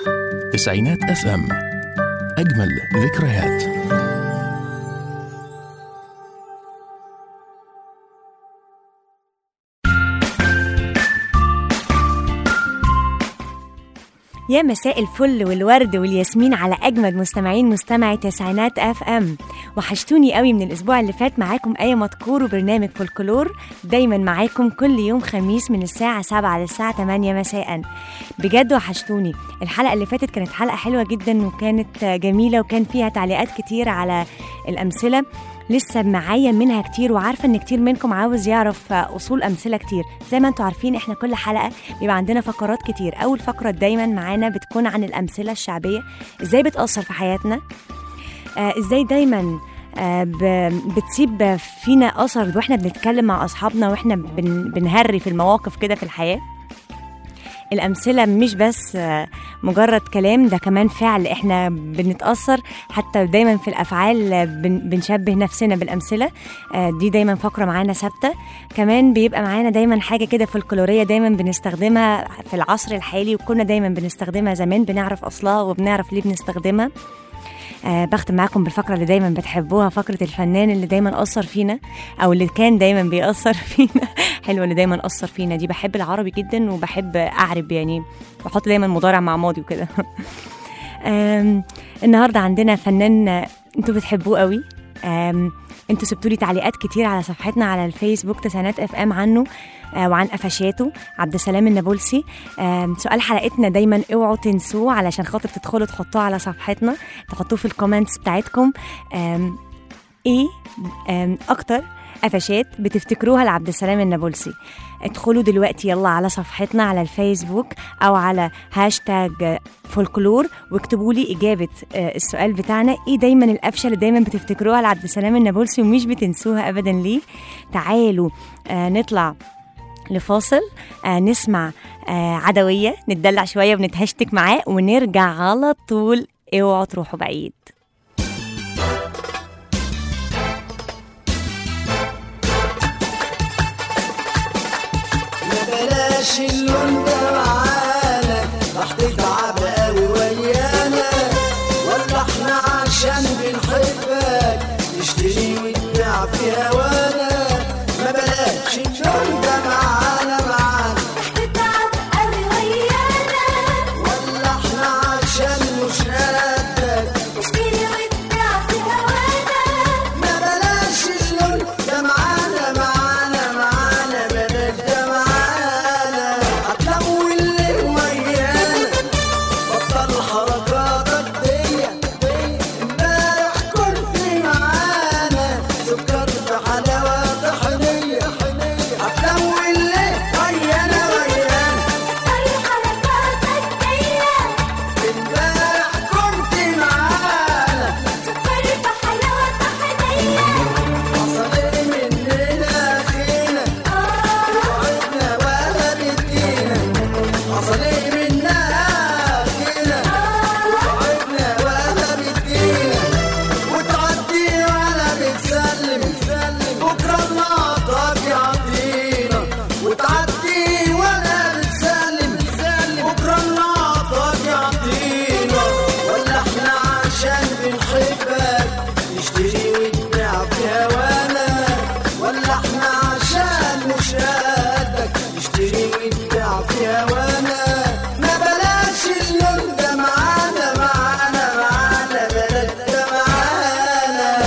تسعينات اف ام اجمل ذكريات يا مساء الفل والورد والياسمين على اجمد مستمعين مستمعي تسعينات اف ام وحشتوني قوي من الاسبوع اللي فات معاكم ايه مذكور وبرنامج فولكلور دايما معاكم كل يوم خميس من الساعه 7 للساعه 8 مساء بجد وحشتوني الحلقه اللي فاتت كانت حلقه حلوه جدا وكانت جميله وكان فيها تعليقات كتير على الامثله لسه معايا منها كتير وعارفه ان كتير منكم عاوز يعرف اصول امثله كتير زي ما انتم عارفين احنا كل حلقه بيبقى عندنا فقرات كتير اول فقره دايما معانا بتكون عن الامثله الشعبيه ازاي بتاثر في حياتنا آه ازاي دايما آه ب- بتسيب فينا اثر واحنا بنتكلم مع اصحابنا واحنا بن بنهري في المواقف كده في الحياه الأمثلة مش بس آه، مجرد كلام ده كمان فعل احنا بنتأثر حتى دايما في الأفعال آه، بن- بنشبه نفسنا بالأمثلة آه، دي دايما فقرة معانا ثابتة كمان بيبقى معانا دايما حاجة كده فولكلورية دايما بنستخدمها في العصر الحالي وكنا دايما بنستخدمها زمان بنعرف أصلها وبنعرف ليه بنستخدمها آه بختم معاكم بالفقرة اللي دايما بتحبوها فقرة الفنان اللي دايما أثر فينا أو اللي كان دايما بيأثر فينا حلوة اللي دايما أثر فينا دي بحب العربي جدا وبحب أعرب يعني بحط دايما مضارع مع ماضي وكده آم، النهاردة عندنا فنان آه، انتوا بتحبوه قوي آم، انتوا سبتوا لي تعليقات كتير على صفحتنا على الفيسبوك تسعينات اف ام عنه آه، وعن قفشاته عبد السلام النابلسي آم، سؤال حلقتنا دايما اوعوا تنسوه علشان خاطر تدخلوا تحطوه على صفحتنا تحطوه في الكومنتس بتاعتكم آم، ايه آم، اكتر قفشات بتفتكروها لعبد السلام النابلسي ادخلوا دلوقتي يلا على صفحتنا على الفيسبوك او على هاشتاج فولكلور واكتبوا لي اجابه آه، السؤال بتاعنا ايه دايما القفشه اللي دايما بتفتكروها لعبد السلام النابلسي ومش بتنسوها ابدا ليه تعالوا آه نطلع لفاصل آه نسمع آه عدويه نتدلع شويه ونتهشتك معاه ونرجع على طول اوعوا تروحوا بعيد ما بلاش اللون ده معانا راح تتعب قوي ويانا ولا احنا عشان بنحبك نشتري ونبيع في هوانا ما بلاش اللون ده معانا معانا تتعب قوي ويانا ولا احنا عشان مش قدك تشتري وتبيع في هوانا ما بلاش اللون ده معانا معانا معانا بلاش ده معانا هتلوي اللي ويانا بطل حركاتك دي امبارح كنت معانا سكر في حلاوة طحينية هتلوي اللي ويانا ويانا طري حركاتك دي امبارح كنت معانا سكر في حلاوة طحينية حصل ايه مننا اخينا وعدنا ولا بدينا حصل ايه منا اخينا وعدنا ولا بدينا وتعدي ولا بتسلم بكره الناطق يعطينا وتعدي ولا بتسلم بكره الناطق يعطينا ولا احنا عشان بنحبك نشتري ونبيع في هوانا ولا احنا عشان مش قدك نشتري ونبيع في هوانا ما بلاش اللون ده معانا معانا معانا بلاش ده معانا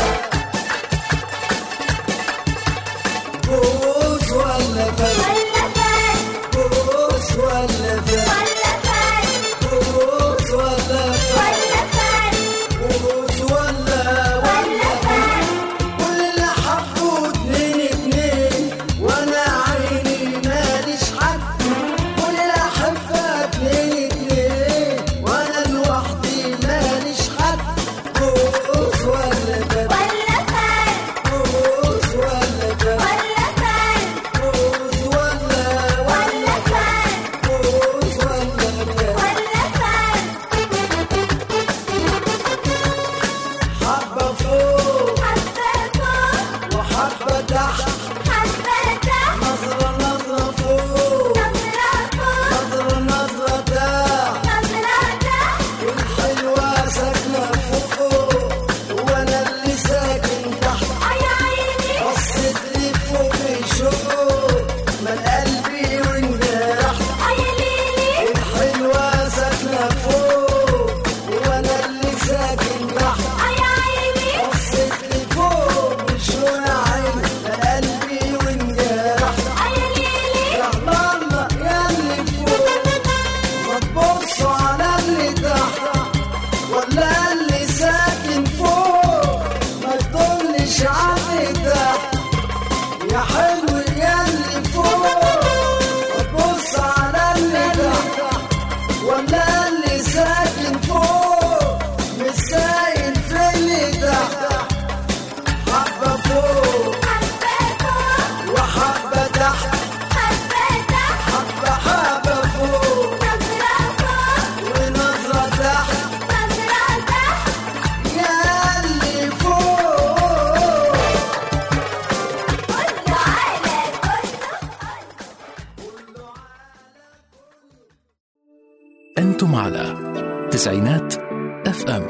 بوس ولا فات ولا فات بوس ولا فات ولا فات بوس ولا فات ولا فات بوس ولا ولا ولا فات كل اللي حبوا اتنين اتنين وانا عيني ماليش حد كل اللي أنتم على تسعينات اف ام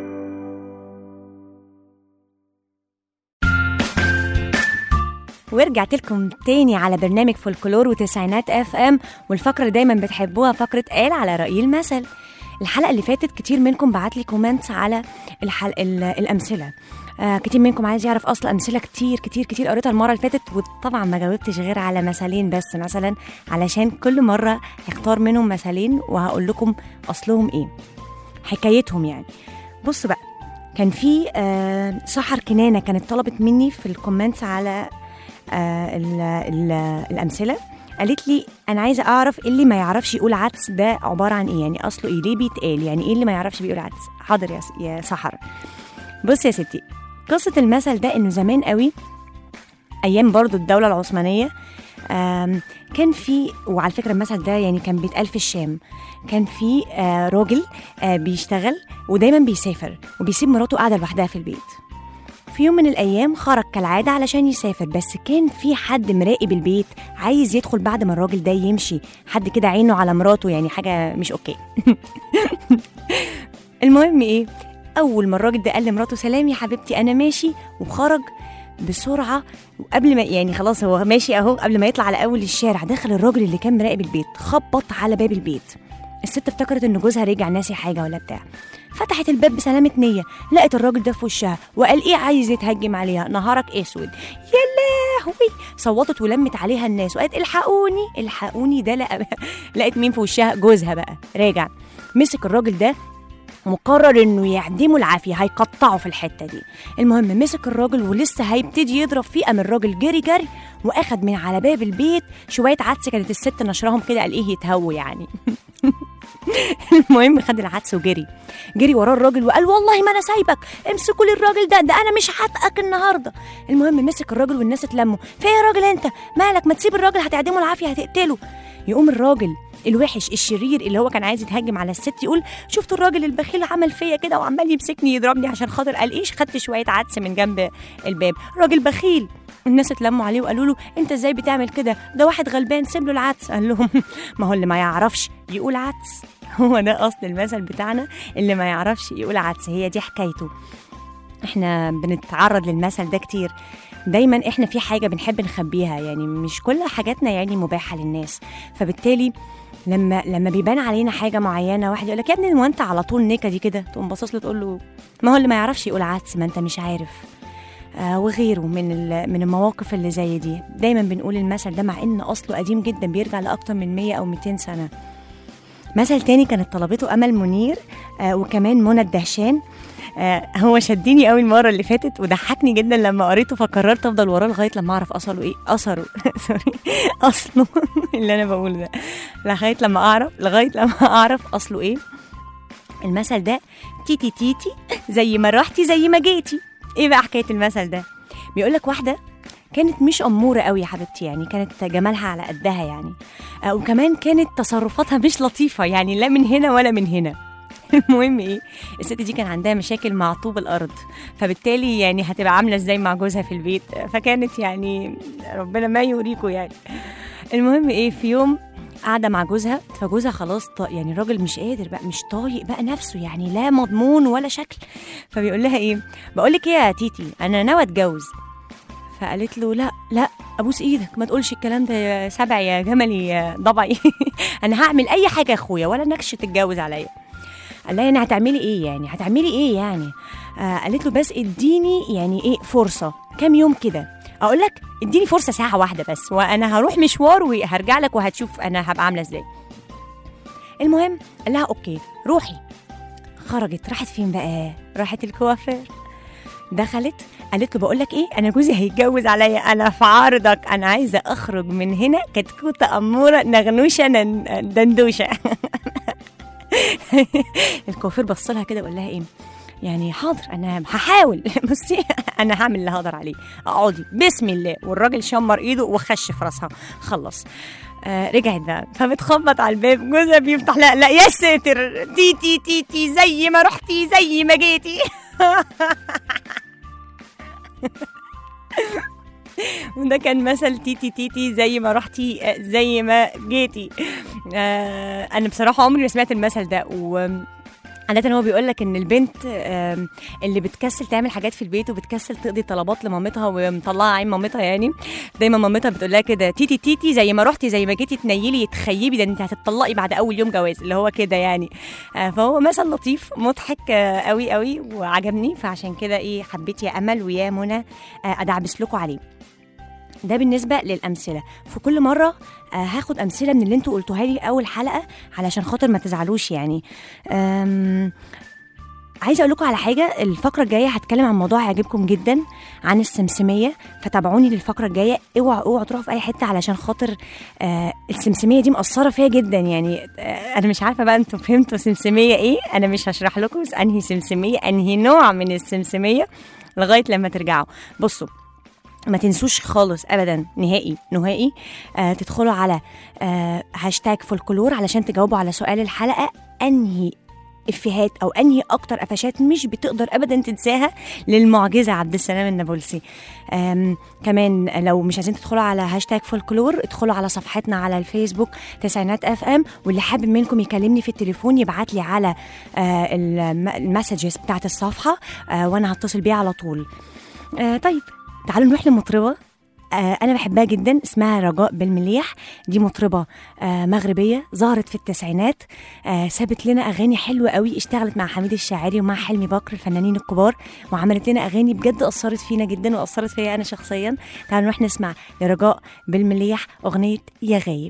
ورجعت لكم تاني على برنامج فولكلور وتسعينات اف ام والفقره اللي دايما بتحبوها فقره قال على رأي المثل الحلقه اللي فاتت كتير منكم بعت لي كومنتس على الحل... ال... الامثله آه كتير منكم عايز يعرف اصل امثله كتير كتير كتير قريتها المره اللي فاتت وطبعا ما جاوبتش غير على مثلين بس مثلا علشان كل مره هختار منهم مثلين وهقول لكم اصلهم ايه حكايتهم يعني بص بقى كان في آه سحر كنانه كانت طلبت مني في الكومنتس على آه ال ال الامثله قالت لي انا عايزه اعرف إيه اللي ما يعرفش يقول عدس ده عباره عن ايه يعني اصله ايه ليه بيتقال يعني ايه اللي ما يعرفش بيقول عدس حاضر يا س- يا سحر بص يا ستي قصه المثل ده انه زمان قوي ايام برضو الدوله العثمانيه آم، كان في وعلى فكره المثل ده يعني كان بيتقال في الشام كان في آه، راجل آه، بيشتغل ودايما بيسافر وبيسيب مراته قاعده لوحدها في البيت في يوم من الأيام خرج كالعادة علشان يسافر بس كان في حد مراقب البيت عايز يدخل بعد ما الراجل ده يمشي حد كده عينه على مراته يعني حاجة مش أوكي المهم إيه أول ما الراجل ده قال لمراته سلام يا حبيبتي أنا ماشي وخرج بسرعة وقبل ما يعني خلاص هو ماشي أهو قبل ما يطلع على أول الشارع دخل الراجل اللي كان مراقب البيت خبط على باب البيت الست افتكرت إن جوزها رجع ناسي حاجة ولا بتاع فتحت الباب بسلامة نية لقت الراجل ده في وشها وقال ايه عايز يتهجم عليها نهارك اسود يا لهوي صوتت ولمت عليها الناس وقالت الحقوني الحقوني ده لقى لقت مين في وشها جوزها بقى راجع مسك الراجل ده مقرر انه يعدمه العافيه هيقطعه في الحته دي المهم مسك الراجل ولسه هيبتدي يضرب فيه قام الراجل جري جري واخد من على باب البيت شويه عدس كانت الست نشرهم كده قال ايه يتهووا يعني المهم خد العدس وجري جري وراه الراجل وقال والله ما انا سايبك امسكوا لي الراجل ده ده انا مش هتقك النهارده المهم مسك الراجل والناس اتلموا في إيه يا راجل انت مالك ما تسيب الراجل هتعدمه العافيه هتقتله يقوم الراجل الوحش الشرير اللي هو كان عايز يتهجم على الست يقول شفت الراجل البخيل عمل فيا كده وعمال يمسكني يضربني عشان خاطر قال ايش خدت شويه عدس من جنب الباب راجل بخيل الناس اتلموا عليه وقالوا له انت ازاي بتعمل كده ده واحد غلبان سيب له العدس قال لهم ما هو اللي ما يعرفش يقول عدس هو ده اصل المثل بتاعنا اللي ما يعرفش يقول عدس هي دي حكايته احنا بنتعرض للمثل ده كتير دايما احنا في حاجه بنحب نخبيها يعني مش كل حاجاتنا يعني مباحه للناس فبالتالي لما لما بيبان علينا حاجه معينه واحد يقول لك يا ابني هو انت على طول نكدي كده تقوم باصص له تقول له ما هو اللي ما يعرفش يقول عدس ما انت مش عارف آه وغيره من ال- من المواقف اللي زي دي دايما بنقول المثل ده مع ان اصله قديم جدا بيرجع لاكتر من 100 او 200 سنه مثل تاني كانت طلبته امل منير آه وكمان منى الدهشان آه هو شدني قوي المره اللي فاتت وضحكني جدا لما قريته فقررت افضل وراه لغايه لما اعرف اصله ايه اثره سوري اصله اللي انا بقوله ده لغايه لما اعرف لغايه لما اعرف اصله ايه المثل ده تيتي تيتي زي ما رحتي زي ما جيتي ايه بقى حكايه المثل ده بيقول لك واحده كانت مش أمورة قوي يا حبيبتي يعني كانت جمالها على قدها يعني آه، وكمان كانت تصرفاتها مش لطيفة يعني لا من هنا ولا من هنا المهم ايه الست دي كان عندها مشاكل مع طوب الارض فبالتالي يعني هتبقى عامله ازاي مع جوزها في البيت فكانت يعني ربنا ما يوريكوا يعني المهم ايه في يوم قاعده مع جوزها فجوزها خلاص ط... يعني الراجل مش قادر بقى مش طايق بقى نفسه يعني لا مضمون ولا شكل فبيقول لها ايه بقول لك ايه يا تيتي انا ناوي اتجوز فقالت له لا لا ابوس ايدك ما تقولش الكلام ده يا سبع يا جملي يا ضبعي انا هعمل اي حاجه يا اخويا ولا نكش تتجوز عليا قال لها يعني هتعملي ايه يعني هتعملي ايه يعني آه قالت له بس اديني يعني ايه فرصه كام يوم كده اقول لك اديني فرصه ساعه واحده بس وانا هروح مشوار وهرجع لك وهتشوف انا هبقى عامله ازاي المهم قال لها اوكي روحي خرجت راحت فين بقى راحت الكوافير دخلت قالت له بقول لك ايه انا جوزي هيتجوز عليا انا في عارضك انا عايزه اخرج من هنا كتكوته اموره نغنوشه نن- دندوشه الكوافير بص لها كده وقال لها ايه يعني حاضر انا هحاول بصي انا هعمل اللي هقدر عليه اقعدي بسم الله والراجل شمر ايده وخش في راسها خلص آه رجعت بقى فبتخبط على الباب جوزها بيفتح لا لا يا ساتر تيتي تيتي زي ما رحتي زي ما جيتي وده كان مثل تيتي تيتي زي ما رحتي آه، زي ما جيتي آه انا بصراحه عمري ما سمعت المثل ده و عادة هو بيقول لك ان البنت آم، اللي بتكسل تعمل حاجات في البيت وبتكسل تقضي طلبات لمامتها ومطلعه عين مامتها يعني دايما مامتها بتقول لها كده تيتي تيتي زي ما رحتي زي ما جيتي تنيلي تخيبي ده انت هتطلقي بعد اول يوم جواز اللي هو كده يعني آه، فهو مثل لطيف مضحك آه، قوي قوي وعجبني فعشان كده ايه حبيت يا امل ويا منى آه، ادعبس لكم عليه ده بالنسبة للأمثلة في كل مرة آه، هاخد أمثلة من اللي انتوا قلتوها لي أول حلقة علشان خاطر ما تزعلوش يعني أم عايزه اقول لكم على حاجه الفقره الجايه هتكلم عن موضوع هيعجبكم جدا عن السمسميه فتابعوني للفقره الجايه اوعوا اوعوا تروحوا في اي حته علشان خاطر آه السمسميه دي مأثره فيا جدا يعني آه انا مش عارفه بقى انتوا فهمتوا سمسميه ايه انا مش هشرح لكم انهي سمسميه انهي نوع من السمسميه لغايه لما ترجعوا بصوا ما تنسوش خالص ابدا نهائي نهائي آه تدخلوا على آه هاشتاج فولكلور علشان تجاوبوا على سؤال الحلقه انهي افيهات او انهي اكتر قفشات مش بتقدر ابدا تنساها للمعجزه عبد السلام النابلسي آم، كمان لو مش عايزين تدخلوا على هاشتاج فولكلور ادخلوا على صفحتنا على الفيسبوك تسعينات اف ام واللي حابب منكم يكلمني في التليفون يبعت لي على آه، الم- المسجز بتاعت الصفحه آه، وانا هتصل بيه على طول آه، طيب تعالوا نروح لمطربه آه، انا بحبها جدا اسمها رجاء بالمليح دي مطربه آه، مغربيه ظهرت في التسعينات آه، سابت لنا اغاني حلوه قوي اشتغلت مع حميد الشاعري ومع حلمي بكر الفنانين الكبار وعملت لنا اغاني بجد اثرت فينا جدا واثرت فيا انا شخصيا تعالوا نروح نسمع لرجاء بالمليح اغنيه يا غايب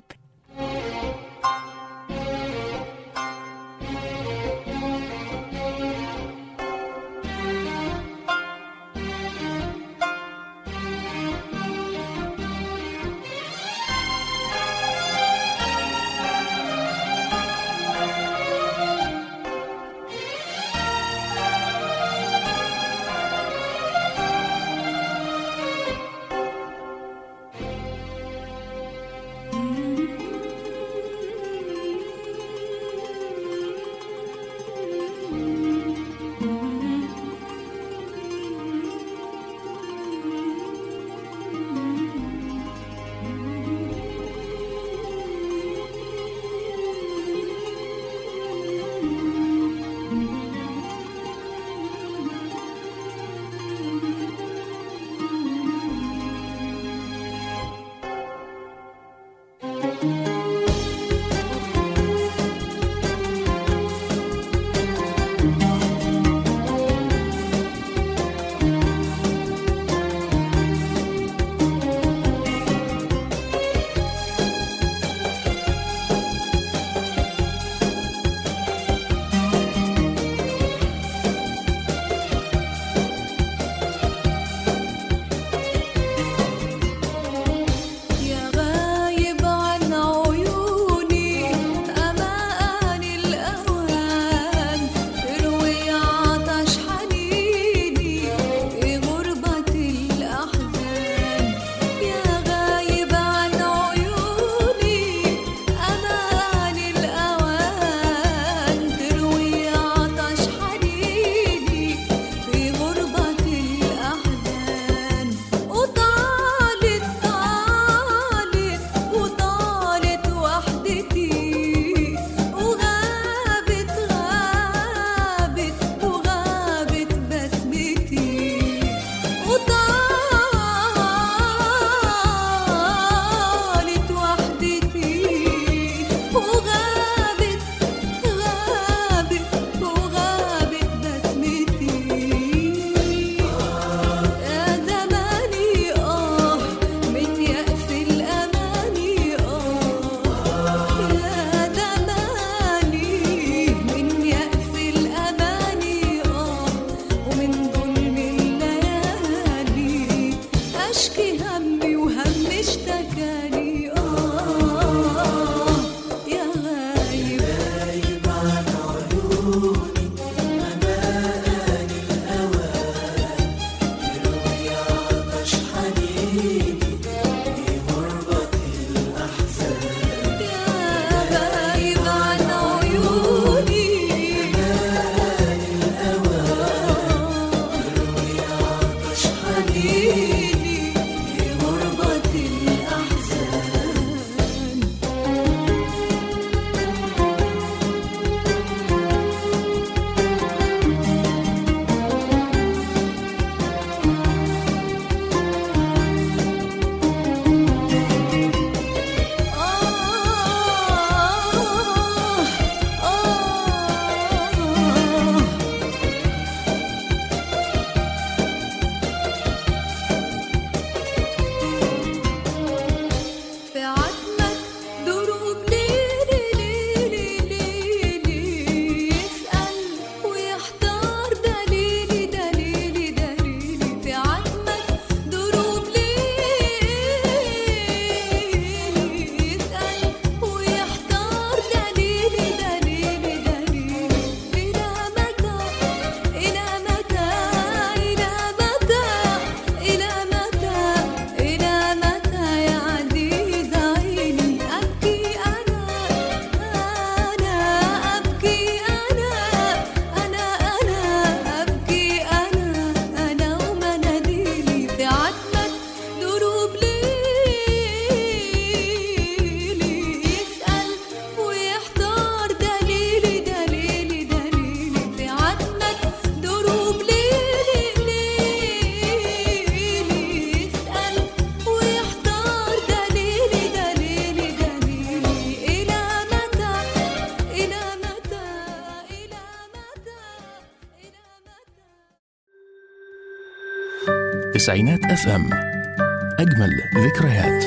تسعينات اف ام اجمل ذكريات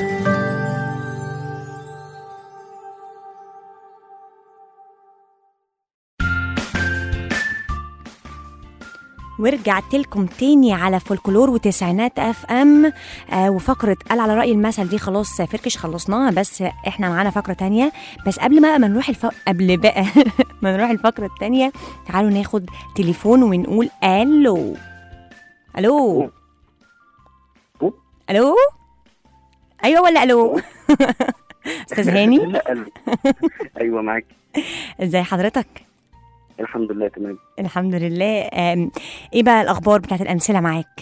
ورجعت لكم تاني على فولكلور وتسعينات اف ام آه وفقره قال على راي المثل دي خلاص فركش خلصناها بس احنا معانا فقره تانية بس قبل ما ما نروح الف... قبل بقى ما نروح الفقره التانية تعالوا ناخد تليفون ونقول الو الو الو ايوه ولا الو استاذ هاني لا لا. ايوه معاك ازي حضرتك الحمد لله تمام الحمد لله آم، ايه بقى الاخبار بتاعت الامثله معاك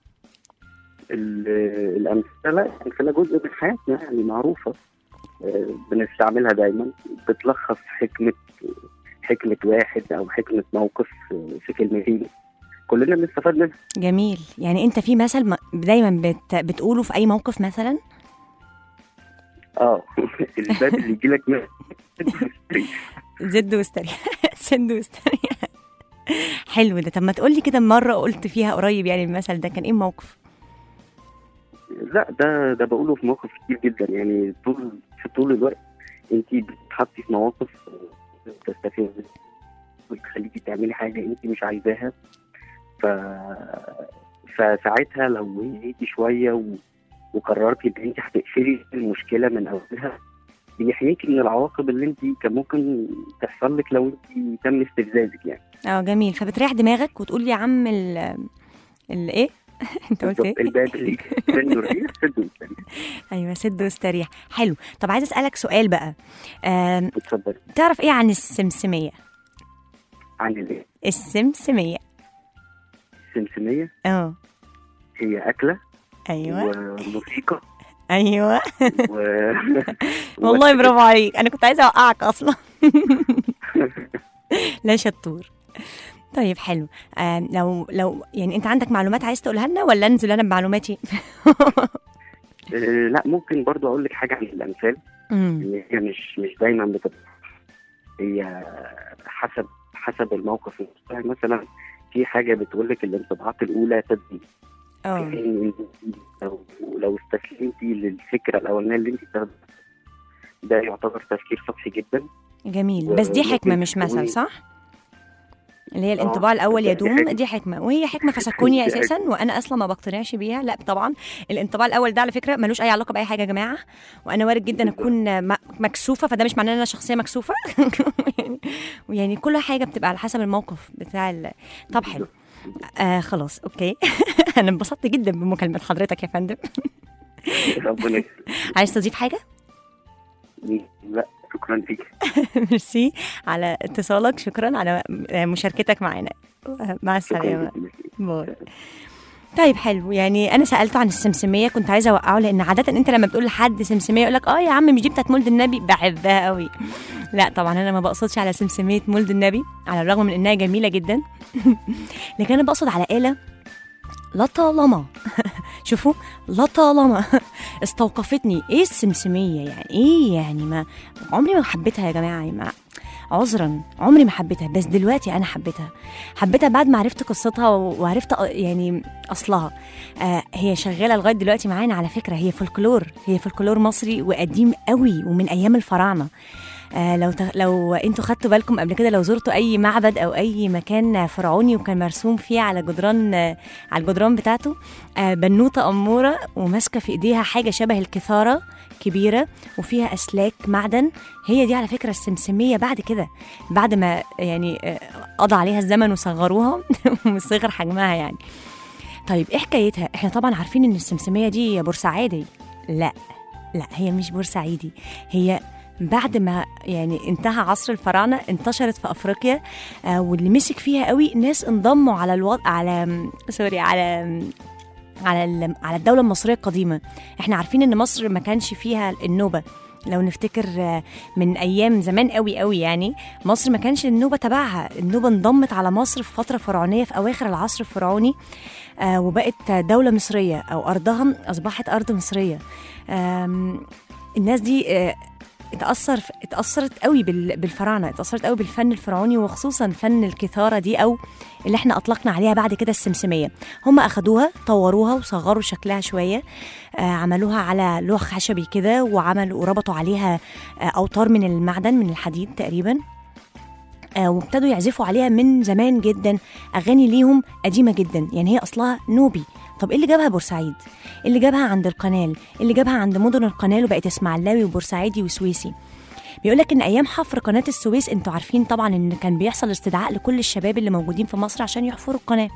ال- الامثله الامثله جزء من حياتنا يعني معروفه آه، بنستعملها دايما بتلخص حكمه حكمه واحد او حكمه موقف آه، في كلمتين كلنا بنستفاد منها جميل يعني انت في مثل م- دايما بت... بتقوله في اي موقف مثلا اه الباب اللي يجي لك من زد واستريح زد واستريح حلو ده طب ما تقول لي كده مره قلت فيها قريب يعني المثل ده كان ايه الموقف لا ده ده بقوله في مواقف كتير جدا يعني طول في طول الوقت انت بتتحطي في مواقف تستفيد وتخليكي تعملي حاجه انت مش عايزاها ف فساعتها لو هديتي شويه و... وقررتي ان انت هتقفلي المشكله من اولها بيحميكي من العواقب اللي انت كان ممكن تحصل لك لو انت تم استفزازك يعني اه جميل فبتريح دماغك وتقول يا عم ال ال ايه انت قلت ايه الباب اللي منه الريح سد وستريح ايوه سد واستريح حلو طب عايز اسالك سؤال بقى آم، اتفضلي تعرف ايه عن السمسميه عن الايه السمسميه السمسميه اه هي اكله ايوه وموسيقى ايوه و... والله برافو عليك انا كنت عايزه اوقعك اصلا لا شطور طيب حلو آه لو لو يعني انت عندك معلومات عايز تقولها لنا ولا انزل انا بمعلوماتي آه، لا ممكن برضو اقول لك حاجه عن الامثال امم ان هي مش مش دايما بتبقى هي حسب حسب الموقف يعني مثلا في حاجه بتقول لك الانطباعات الاولى تدري اه إن لو لو استسلمتي للفكره الاولانيه اللي انت بتاخدها ده يعتبر تفكير سطحي جدا جميل بس دي حكمه وممكن مش مثل تكوني- صح اللي هي الانطباع آه، الاول دي يدوم حكمة. دي حكمه وهي حكمه فسكوني دي اساسا وانا اصلا ما بقتنعش بيها لا طبعا الانطباع الاول ده على فكره ملوش اي علاقه باي حاجه يا جماعه وانا وارد جدا بالظبط. اكون م- مكسوفه فده مش معناه ان انا شخصيه مكسوفه يعني ويعني كل حاجه بتبقى على حسب الموقف بتاع ال... طب حلو آه خلاص اوكي انا انبسطت جدا بمكالمه حضرتك يا فندم ربنا يخليك. عايز تضيف حاجه لا شكرا ليك ميرسي على اتصالك شكرا على مشاركتك معنا مع السلامه شكرا ليك. باي طيب حلو يعني انا سالته عن السمسميه كنت عايزه اوقعه لان عاده انت لما بتقول لحد سمسميه يقول لك اه يا عم مش دي بتاعت مولد النبي بحبها قوي لا طبعا انا ما بقصدش على سمسميه مولد النبي على الرغم من انها جميله جدا لكن انا بقصد على آلة لطالما شوفوا لطالما استوقفتني ايه السمسميه يعني ايه يعني ما عمري ما حبيتها يا جماعه ما عذرا عمري ما حبيتها بس دلوقتي انا حبيتها حبيتها بعد ما عرفت قصتها و- وعرفت أ- يعني اصلها آه هي شغاله لغايه دلوقتي معانا على فكره هي فولكلور هي فولكلور مصري وقديم قوي ومن ايام الفراعنه آه لو تغ... لو انتوا خدتوا بالكم قبل كده لو زرتوا اي معبد او اي مكان فرعوني وكان مرسوم فيه على جدران آه على الجدران بتاعته آه بنوته اموره وماسكه في ايديها حاجه شبه الكثاره كبيره وفيها اسلاك معدن هي دي على فكره السمسميه بعد كده بعد ما يعني آه، قضى عليها الزمن وصغروها وصغر حجمها يعني طيب ايه حكايتها احنا طبعا عارفين ان السمسميه دي بورسعيدي لا لا هي مش بورسعيدي هي بعد ما يعني انتهى عصر الفراعنه انتشرت في افريقيا آه واللي مسك فيها قوي ناس انضموا على الوضع على سوري على على ال- على الدوله المصريه القديمه احنا عارفين ان مصر ما كانش فيها النوبه لو نفتكر آه، من ايام زمان قوي قوي يعني مصر ما كانش النوبه تبعها النوبه انضمت على مصر في فتره فرعونيه في اواخر العصر الفرعوني آه وبقت دوله مصريه او ارضها اصبحت ارض مصريه آم، الناس دي آه اتأثر اتأثرت قوي بال- بالفراعنة اتأثرت قوي بالفن الفرعوني وخصوصا فن الكثارة دي أو اللي احنا أطلقنا عليها بعد كده السمسمية هم أخدوها طوروها وصغروا شكلها شوية آه عملوها على لوح خشبي كده وعملوا وربطوا عليها آه أوتار من المعدن من الحديد تقريبا آه وابتدوا يعزفوا عليها من زمان جدا أغاني ليهم قديمة جدا يعني هي أصلها نوبي طب ايه اللي جابها بورسعيد؟ إيه اللي جابها عند القنال؟ إيه اللي جابها عند مدن القنال وبقت اسماعيلاوي وبورسعيدي وسويسي؟ بيقول لك ان ايام حفر قناه السويس انتوا عارفين طبعا ان كان بيحصل استدعاء لكل الشباب اللي موجودين في مصر عشان يحفروا القناه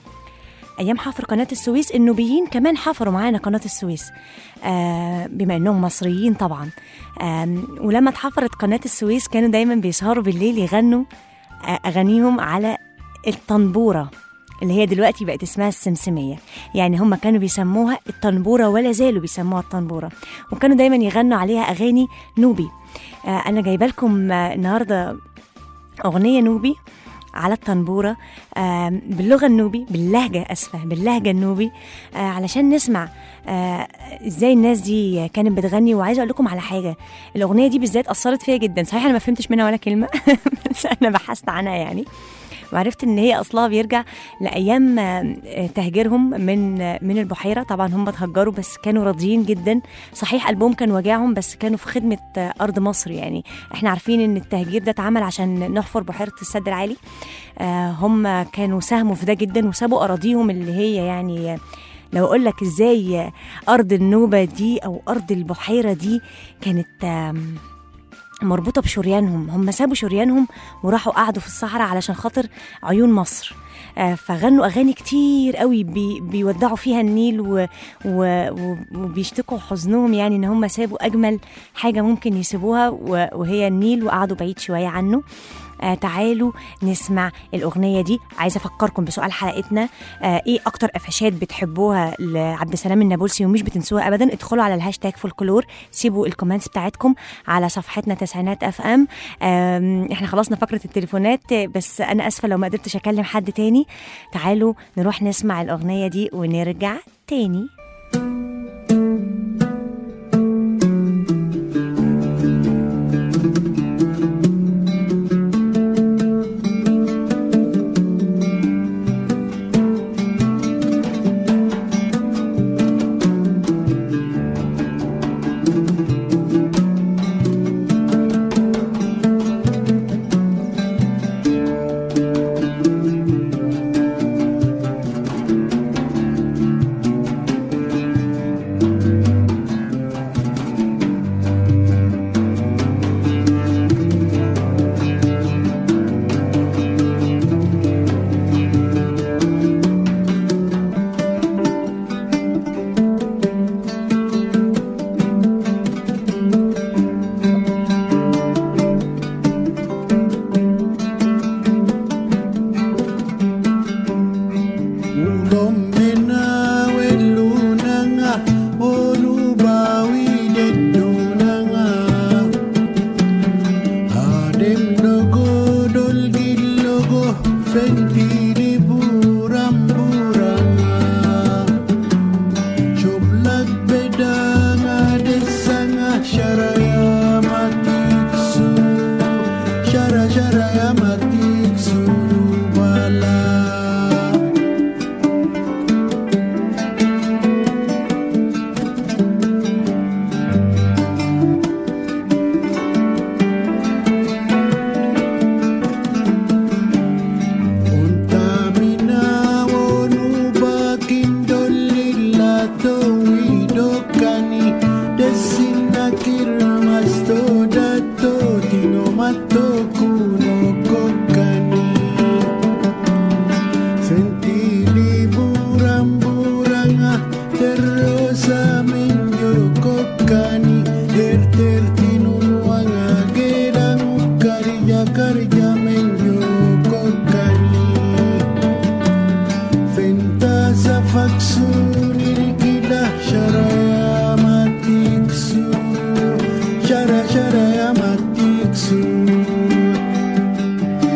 ايام حفر قناه السويس النوبيين كمان حفروا معانا قناه السويس آه بما انهم مصريين طبعا آه ولما اتحفرت قناه السويس كانوا دايما بيسهروا بالليل يغنوا آه اغانيهم على الطنبوره اللي هي دلوقتي بقت اسمها السمسميه يعني هم كانوا بيسموها الطنبوره ولا زالوا بيسموها الطنبوره وكانوا دايما يغنوا عليها اغاني نوبي آه انا جايبه لكم آه النهارده اغنيه نوبي على الطنبورة آه باللغة النوبي باللهجة أسفة باللهجة النوبي آه علشان نسمع آه ازاي الناس دي كانت بتغني وعايزة أقول لكم على حاجة الأغنية دي بالذات أثرت فيا جدا صحيح أنا ما فهمتش منها ولا كلمة بس أنا بحثت عنها يعني وعرفت ان هي اصلها بيرجع لايام آه، تهجيرهم من آه، من البحيره طبعا هم اتهجروا بس كانوا راضيين جدا صحيح قلبهم كان واجعهم بس كانوا في خدمه آه، ارض مصر يعني احنا عارفين ان التهجير ده اتعمل عشان نحفر بحيره السد العالي آه، هم كانوا ساهموا في ده جدا وسابوا اراضيهم اللي هي يعني آه، لو اقول لك ازاي آه، ارض النوبه دي او ارض البحيره دي كانت آم، مربوطه بشريانهم هم سابوا شريانهم وراحوا قعدوا في الصحراء علشان خاطر عيون مصر آه، فغنوا اغاني كتير قوي بي بيودعوا فيها النيل و و و وبيشتكوا حزنهم يعني ان هم سابوا اجمل حاجه ممكن يسيبوها و- وهي النيل وقعدوا بعيد شويه عنه آه تعالوا نسمع الأغنية دي عايزة أفكركم بسؤال حلقتنا آه إيه أكتر قفشات بتحبوها لعبد السلام النابلسي ومش بتنسوها أبدا ادخلوا على الهاشتاج فولكلور سيبوا الكومنتس بتاعتكم على صفحتنا تسعينات اف ام آم، احنا خلصنا فقرة التليفونات آه، بس أنا أسفة لو ما قدرتش أكلم حد تاني تعالوا نروح نسمع الأغنية دي ونرجع تاني Ulommena welunanga olubawi dedunanga Adem logo dolgilogo fentiri buram buranga Coblak bedanga desanga syaraya matiksu Syara syaraya matiksu bala Untamina wonu bakin dolila to widokani desina kiramasto dato tino mato kuno kokani Sentili buram-buranga terrosa menjo kokani ter ter tinuanga gerang karja karja menjo kokani Ventasa faksunir gila syaraya matiksu Syara syaraya matiksu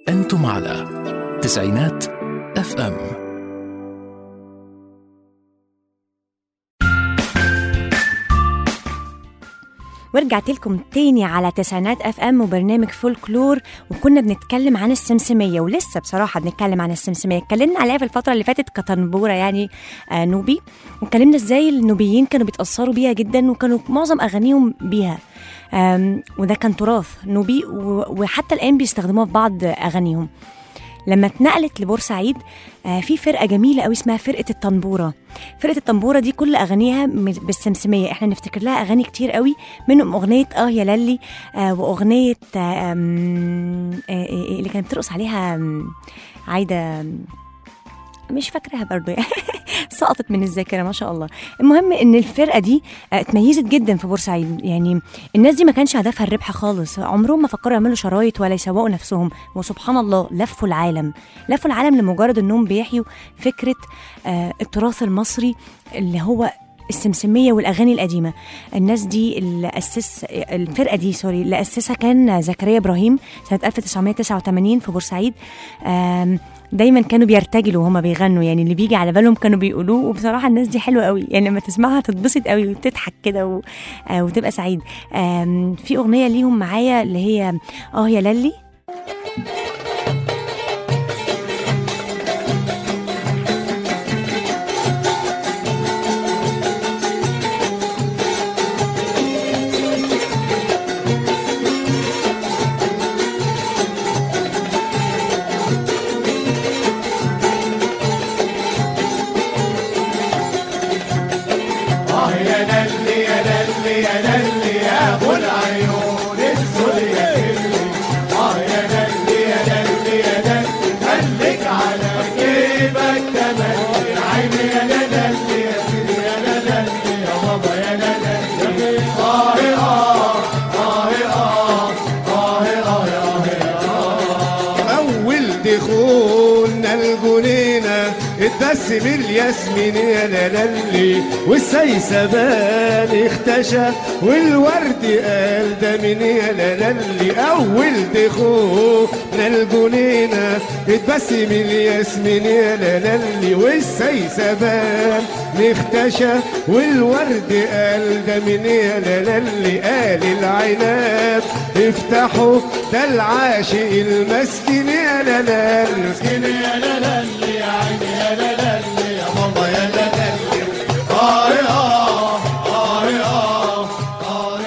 أنتم على تسعينات اف ام ورجعت لكم تاني على تسعينات اف ام وبرنامج فولكلور وكنا بنتكلم عن السمسميه ولسه بصراحه بنتكلم عن السمسميه اتكلمنا عليها في الفتره اللي فاتت كطنبوره يعني آه نوبي واتكلمنا ازاي النوبيين كانوا بيتاثروا بيها جدا وكانوا معظم اغانيهم بيها آم، وده كان تراث نوبي و- وحتى الان بيستخدموها في بعض اغانيهم لما اتنقلت لبورسعيد آه، في فرقه جميله قوي اسمها فرقه الطنبوره فرقه الطنبوره دي كل اغانيها من- بالسمسميه احنا نفتكر لها اغاني كتير قوي منهم اغنيه اه يا للي آه واغنيه آه آم، آه آه، آه، اللي كانت بترقص عليها آم، عايده آم، مش فاكراها برضو يعني سقطت من الذاكره ما شاء الله المهم ان الفرقه دي آه، اتميزت جدا في بورسعيد يعني الناس دي ما كانش هدفها الربح خالص عمرهم ما فكروا يعملوا شرايط ولا يسوقوا نفسهم وسبحان الله لفوا العالم لفوا العالم لمجرد انهم بيحيوا فكره آه، التراث المصري اللي هو السمسمية والأغاني القديمة الناس دي اللي أسس الفرقة دي سوري اللي أسسها كان زكريا إبراهيم سنة 1989 في بورسعيد آم، دايما كانوا بيرتجلوا وهما بيغنوا يعني اللي بيجي على بالهم كانوا بيقولوه وبصراحة الناس دي حلوة قوي يعني لما تسمعها تتبسط قوي وتضحك كده و... آه، وتبقى سعيد آم، في أغنية ليهم معايا اللي هي اه يا للي أول دخولنا الجنينة اتبسم الياسمين يا لالي والسيسبان اختشى والورد قال ده من يا لالي أول دخولنا الجنينة اتبسم الياسمين يا لالي والسيسبان اختشى والورد قال ده من يا لالي قال العناب افتحوا ده العاشق المسكين يا لالي مسكين يا لالي يا عيني يا لالي يا ماما يا لالي آه آه آه آه آه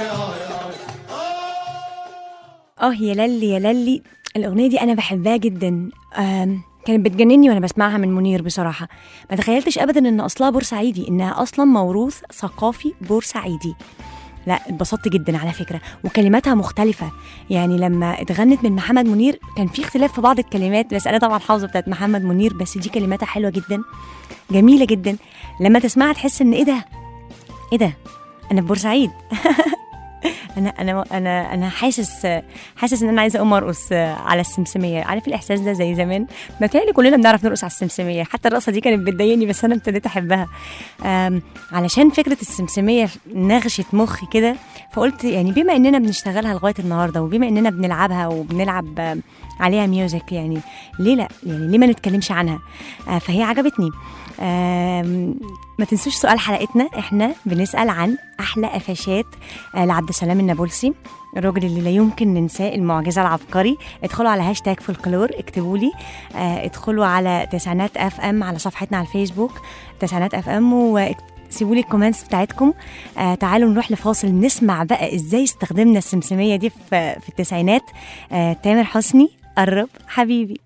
آه اه يا للي يا للي الأغنية دي أنا بحبها جدا آم، كانت بتجنني وأنا بسمعها من منير بصراحة ما تخيلتش أبدا إن أصلها بورسعيدي إنها أصلا موروث ثقافي بورسعيدي لا اتبسطت جدا على فكرة وكلماتها مختلفة يعني لما اتغنت من محمد منير كان في اختلاف في بعض الكلمات بس أنا طبعا حافظة بتاعت محمد منير بس دي كلماتها حلوة جدا جميلة جدا لما تسمعها تحس إن إيه ده إيه ده أنا في بورسعيد انا انا انا انا حاسس حاسس ان انا عايزه اقوم ارقص على السمسميه عارف الاحساس ده زي زمان متهيألي كلنا بنعرف نرقص على السمسميه حتى الرقصه دي كانت بتضايقني بس انا ابتديت احبها أم، علشان فكره السمسميه نغشت مخي كده فقلت يعني بما اننا بنشتغلها لغايه النهارده وبما اننا بنلعبها وبنلعب آم، عليها ميوزك يعني ليه لا يعني ليه ما نتكلمش عنها آه، فهي عجبتني آم، ما تنسوش سؤال حلقتنا احنا بنسال عن احلى قفشات آه، لعبد السلام النابلسي الراجل اللي لا يمكن ننساه المعجزه العبقري ادخلوا على هاشتاج فولكلور اكتبوا لي آه، ادخلوا على تسعينات اف ام على صفحتنا على الفيسبوك تسعينات اف ام و سيبوا لي الكومنتس بتاعتكم آه تعالوا نروح لفاصل نسمع بقى ازاي استخدمنا السمسميه دي في في التسعينات آه تامر حسني قرب حبيبي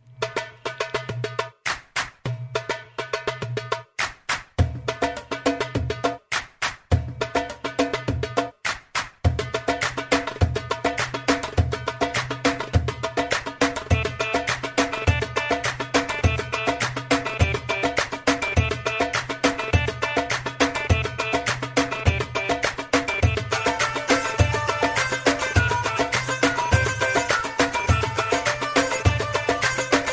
آه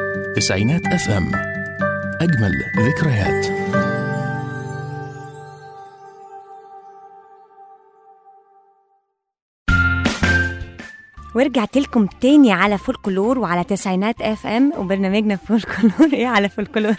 تسعينات اف ام اجمل ذكريات ورجعت لكم تاني على فولكلور وعلى تسعينات اف ام وبرنامجنا فولكلور ايه على فولكلور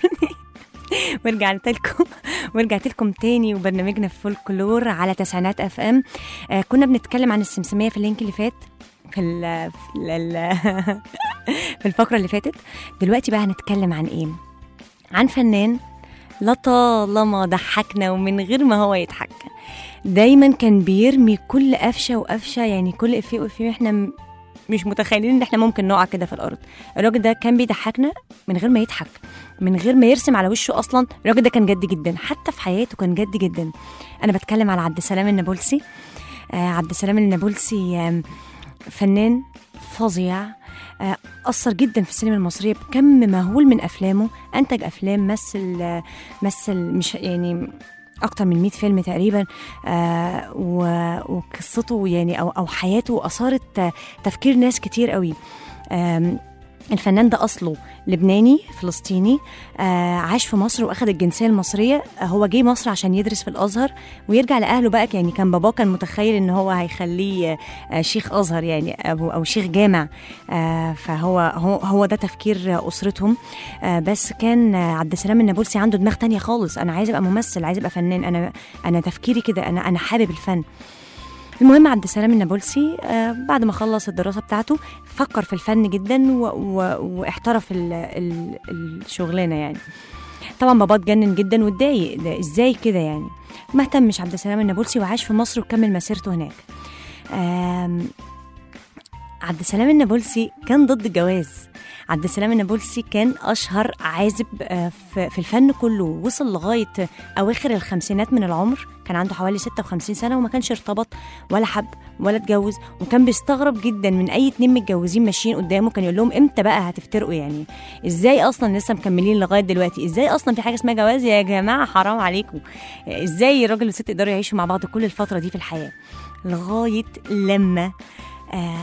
ورجعت لكم ورجعت لكم تاني وبرنامجنا فولكلور على تسعينات اف ام آه كنا بنتكلم عن السمسميه في اللينك اللي فات في ال في, ال في الفقره اللي فاتت دلوقتي بقى هنتكلم عن ايه عن فنان لطالما ضحكنا ومن غير ما هو يضحك دايما كان بيرمي كل قفشه وقفشه يعني كل افيه وافيه احنا م- مش متخيلين ان احنا ممكن نقع كده في الارض الراجل ده كان بيضحكنا من غير ما يضحك من غير ما يرسم على وشه اصلا الراجل ده كان جد جدا حتى في حياته كان جد جدا انا بتكلم على عبد السلام النابلسي آه عبد السلام النابلسي آم، فنان فظيع آه، أثر جدا في السينما المصرية بكم مهول من أفلامه أنتج أفلام مثل آه، مثل مش يعني أكتر من 100 فيلم تقريبا آه و- وقصته يعني أو أو حياته أثارت آه، تفكير ناس كتير قوي آم، الفنان ده أصله لبناني فلسطيني آه عاش في مصر واخد الجنسيه المصريه آه هو جه مصر عشان يدرس في الازهر ويرجع لاهله بقى يعني كان باباه كان متخيل ان هو هيخليه آه آه، شيخ ازهر يعني او او شيخ جامع آه فهو هو, هو ده تفكير آه، اسرتهم آه بس كان آه، عبد السلام النابلسي عنده دماغ تانية خالص انا عايز ابقى ممثل عايز ابقى فنان انا انا تفكيري كده انا انا حابب الفن المهم عبد السلام النابلسي آه بعد ما خلص الدراسه بتاعته فكر في الفن جدا و و واحترف ال ال الشغلانه يعني طبعا بابا اتجنن جدا واتضايق ده ازاي كده يعني ما اهتمش عبد السلام النابلسي وعاش في مصر وكمل مسيرته هناك آم، عبد السلام النابلسي كان ضد الجواز عبد السلام النابلسي كان اشهر عازب آه، في في الفن كله وصل لغايه اواخر الخمسينات من العمر كان عنده حوالي 56 سنه وما كانش ارتبط ولا حب ولا اتجوز وكان بيستغرب جدا من اي اتنين متجوزين ماشيين قدامه كان يقول لهم امتى بقى هتفترقوا يعني ازاي اصلا لسه مكملين لغايه دلوقتي ازاي اصلا في حاجه اسمها جواز يا جماعه حرام عليكم ازاي الراجل والست يقدروا يعيشوا مع بعض كل الفتره دي في الحياه لغايه لما آه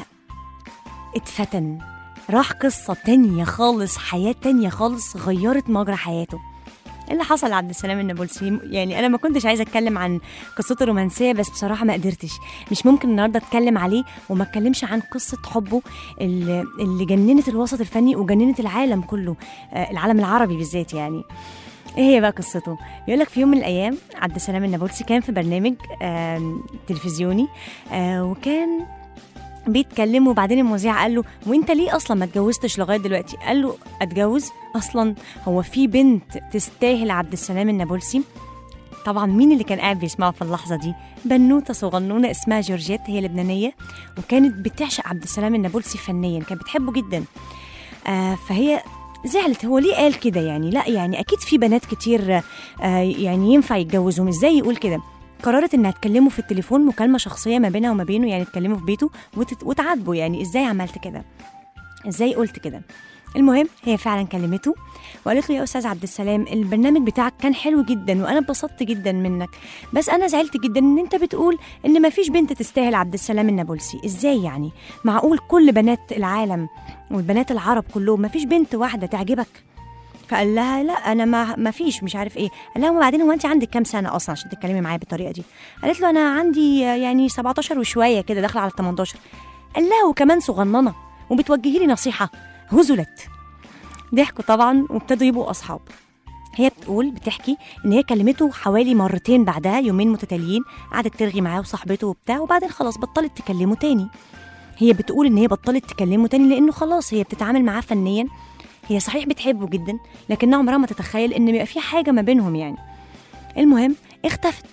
اتفتن راح قصة تانية خالص حياة تانية خالص غيرت مجرى حياته إيه اللي حصل لعبد السلام النابلسي يعني انا ما كنتش عايزه اتكلم عن قصته الرومانسيه بس بصراحه ما قدرتش مش ممكن النهارده اتكلم عليه وما اتكلمش عن قصه حبه اللي, اللي جننت الوسط الفني وجننت العالم كله آه، العالم العربي بالذات يعني ايه هي بقى قصته؟ بيقول لك في يوم من الايام عبد السلام النابلسي كان في برنامج آم، تلفزيوني آه، وكان بيتكلموا وبعدين المذيع قال له وانت ليه اصلا ما اتجوزتش لغايه دلوقتي قال له اتجوز اصلا هو في بنت تستاهل عبد السلام النابلسي طبعا مين اللي كان قاعد بيسمعه في اللحظه دي بنوته صغنونه اسمها جورجيت هي لبنانيه وكانت بتعشق عبد السلام النابلسي فنيا كانت بتحبه جدا آه فهي زعلت هو ليه قال كده يعني لا يعني اكيد في بنات كتير آه يعني ينفع يتجوزهم ازاي يقول كده قررت انها تكلمه في التليفون مكالمه شخصيه ما بينها وما بينه يعني تكلمه في بيته وتت- وتعاتبه يعني ازاي عملت كده ازاي قلت كده المهم هي فعلا كلمته وقالت له يا استاذ عبد السلام البرنامج بتاعك كان حلو جدا وانا اتبسطت جدا منك بس انا زعلت جدا ان انت بتقول ان ما فيش بنت تستاهل عبد السلام النابلسي ازاي يعني معقول كل بنات العالم والبنات العرب كلهم ما فيش بنت واحده تعجبك فقال لها لا انا ما ما فيش مش عارف ايه قال لها وبعدين هو انت عندك كام سنه اصلا عشان تتكلمي معايا بالطريقه دي قالت له انا عندي يعني 17 وشويه كده داخله على 18 قال لها وكمان صغننه وبتوجهي لي نصيحه هزلت ضحكوا طبعا وابتدوا يبقوا اصحاب هي بتقول بتحكي ان هي كلمته حوالي مرتين بعدها يومين متتاليين قعدت ترغي معاه وصاحبته وبتاع وبعدين خلاص بطلت تكلمه تاني هي بتقول ان هي بطلت تكلمه تاني لانه خلاص هي بتتعامل معاه فنيا هي صحيح بتحبه جدا لكنها عمرها ما تتخيل ان بيبقى في حاجه ما بينهم يعني المهم اختفت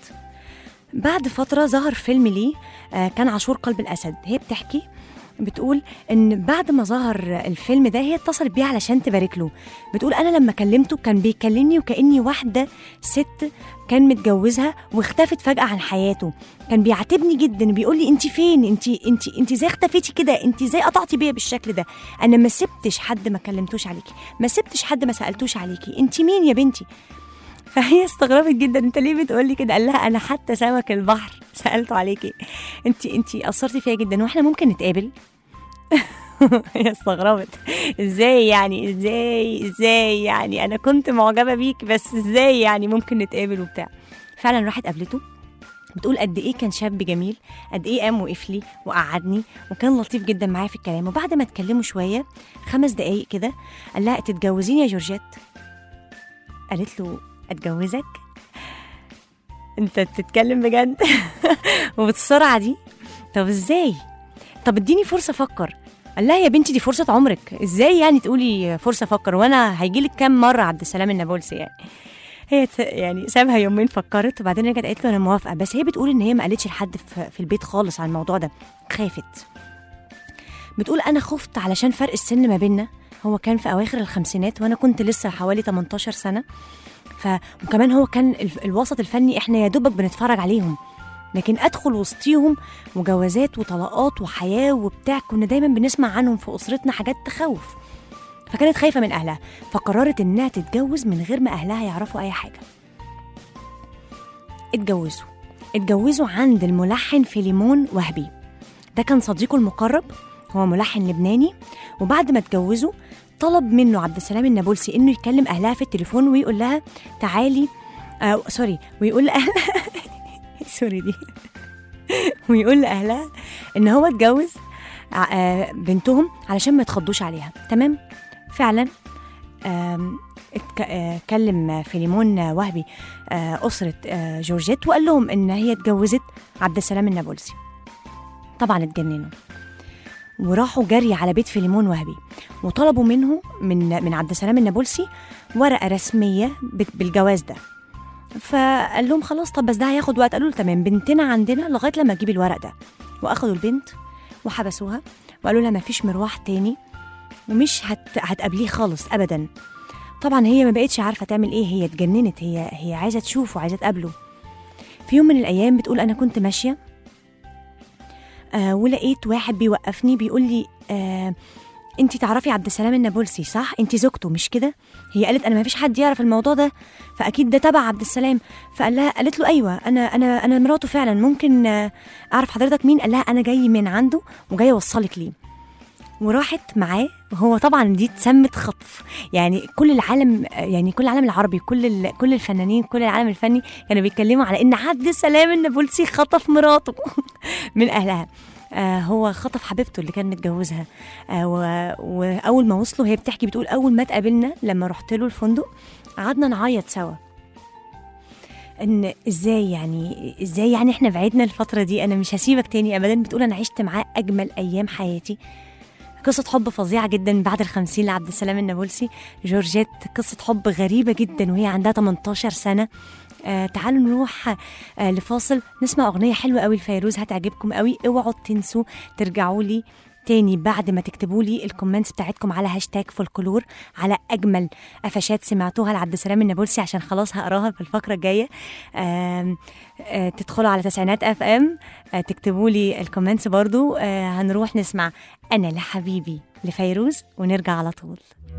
بعد فترة ظهر فيلم ليه آه، كان عاشور قلب الأسد هي بتحكي بتقول ان بعد ما ظهر الفيلم ده هي اتصلت بيه علشان تبارك له بتقول انا لما كلمته كان بيكلمني وكاني واحده ست كان متجوزها واختفت فجاه عن حياته كان بيعاتبني جدا بيقول لي انت فين انت انت انت ازاي اختفيتي كده انت ازاي قطعتي بيا بالشكل ده انا ما سبتش حد ما كلمتوش عليكي ما سبتش حد ما سالتوش عليكي انت مين يا بنتي فهي استغربت جدا انت ليه بتقولي كده قال لها انا حتى سمك البحر سالته عليكي انت انت اثرتي فيا جدا واحنا ممكن نتقابل هي استغربت ازاي يعني ازاي ازاي يعني انا كنت معجبه بيك بس ازاي يعني ممكن نتقابل وبتاع فعلا راحت قابلته بتقول قد ايه كان شاب جميل قد ايه قام وقف لي وقعدني وكان لطيف جدا معايا في الكلام وبعد ما اتكلموا شويه خمس دقايق كده قال لها تتجوزيني يا جورجيت قالت له اتجوزك انت بتتكلم بجد وبالسرعه دي طب ازاي طب اديني فرصه افكر قال لها يا بنتي دي فرصه عمرك ازاي يعني تقولي فرصه افكر وانا هيجيلك كام مره عبد السلام النابلسي يعني هي ت- يعني سابها يومين فكرت وبعدين رجعت قالت له انا موافقه بس هي بتقول ان هي ما قالتش لحد في, في البيت خالص عن الموضوع ده خافت بتقول انا خفت علشان فرق السن ما بيننا هو كان في اواخر الخمسينات وانا كنت لسه حوالي 18 سنه ف وكمان هو كان ال- الوسط الفني احنا يا دوبك بنتفرج عليهم لكن ادخل وسطيهم وجوازات وطلاقات وحياه وبتاع كنا دايما بنسمع عنهم في اسرتنا حاجات تخوف فكانت خايفه من اهلها فقررت انها تتجوز من غير ما اهلها يعرفوا اي حاجه اتجوزوا اتجوزوا عند الملحن فيليمون وهبي ده كان صديقه المقرب هو ملحن لبناني وبعد ما اتجوزوا طلب منه عبد السلام النابلسي انه يكلم اهلها في التليفون ويقول لها تعالي آه سوري ويقول لاهلها سوري دي ويقول لاهلها ان هو اتجوز ع- آه، بنتهم علشان ما يتخضوش عليها تمام فعلا آم، اتك- آه، كلم فيليمون وهبي آه، أسرة آه، جورجيت وقال لهم إن هي اتجوزت عبد السلام النابلسي طبعا اتجننوا وراحوا جري على بيت فيليمون وهبي وطلبوا منه من من عبد السلام النابلسي ورقة رسمية بت- بالجواز ده فقال لهم خلاص طب بس ده هياخد وقت قالوا له تمام بنتنا عندنا لغايه لما تجيب الورق ده واخدوا البنت وحبسوها وقالوا لها مفيش مروح تاني ومش هت... هتقابليه خالص ابدا طبعا هي ما بقتش عارفه تعمل ايه هي اتجننت هي هي عايزه تشوفه عايزه تقابله في يوم من الايام بتقول انا كنت ماشيه آه ولقيت واحد بيوقفني بيقول لي آه انت تعرفي عبد السلام النابلسي صح انت زوجته مش كده هي قالت انا ما فيش حد يعرف الموضوع ده فاكيد ده تبع عبد السلام فقال لها قالت له ايوه انا انا انا مراته فعلا ممكن آه، اعرف حضرتك مين قال لها انا جاي من عنده وجاي اوصلك ليه وراحت معاه وهو طبعا دي اتسمت خطف يعني كل العالم يعني كل العالم العربي كل ال- كل الفنانين كل العالم الفني كانوا بيتكلموا على ان عبد السلام النابلسي خطف مراته من اهلها آه هو خطف حبيبته اللي كان متجوزها آه و- واول ما وصلوا هي بتحكي بتقول اول ما اتقابلنا لما رحت له الفندق قعدنا نعيط سوا ان ازاي يعني ازاي يعني احنا بعدنا الفتره دي انا مش هسيبك تاني ابدا بتقول انا عشت معاه اجمل ايام حياتي قصة حب فظيعة جدا بعد الخمسين لعبد السلام النابلسي جورجيت قصة حب غريبة جدا وهي عندها 18 سنة آه تعالوا نروح آه لفاصل نسمع أغنية حلوة قوي لفيروز هتعجبكم قوي اوعوا تنسوا ترجعوا لي تاني بعد ما تكتبوا لي الكومنتس بتاعتكم على هاشتاج فولكلور على اجمل قفشات سمعتوها لعبد السلام النابلسي عشان خلاص هقراها في الفقره الجايه آم، آه، تدخلوا على تسعينات اف ام تكتبوا لي الكومنتس برضو آه، هنروح نسمع انا لحبيبي لفيروز ونرجع على طول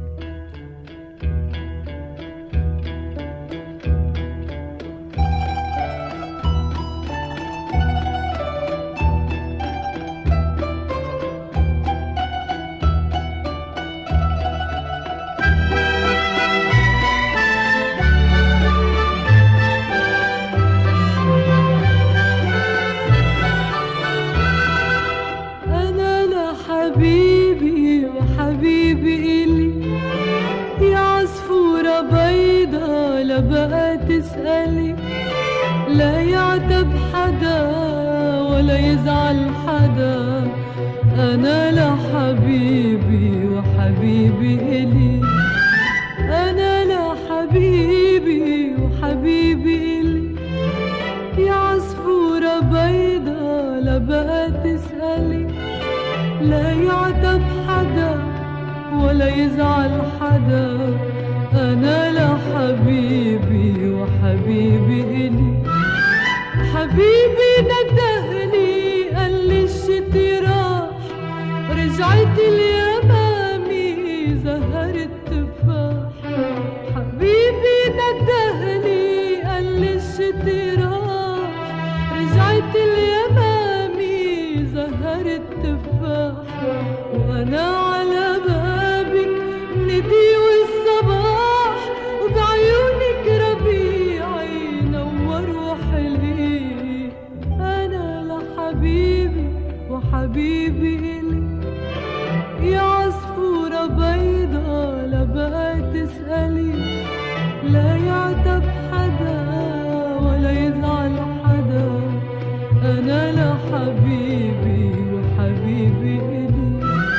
أنا لحبيبي وحبيبي إلي يا عصفورة بيضة لا بقى تسألي لا يعتب حدا ولا يزعل حدا أنا لحبيبي وحبيبي إلي أنا لحبيبي وحبيبي إلي يا عصفورة بيضة لا بقى تسألي لا يعتب حدا ولا يزعل حدا أنا لحبيبي وحبيبي إلي حبيبي ندهني قال لي الشتي راح رجعت اليمامي زهر التفاح حبيبي ندهني قال لي الشتي راح رجعت اليمامي زهر التفاح أنا على بابك ندي والصباح وبعيونك ربيعي نور وحلي أنا لحبيبي وحبيبي إلي يا عصفورة بيضة لا بقى تسألي لا يعتب حدا ولا يزعل حدا أنا لحبيبي وحبيبي إلي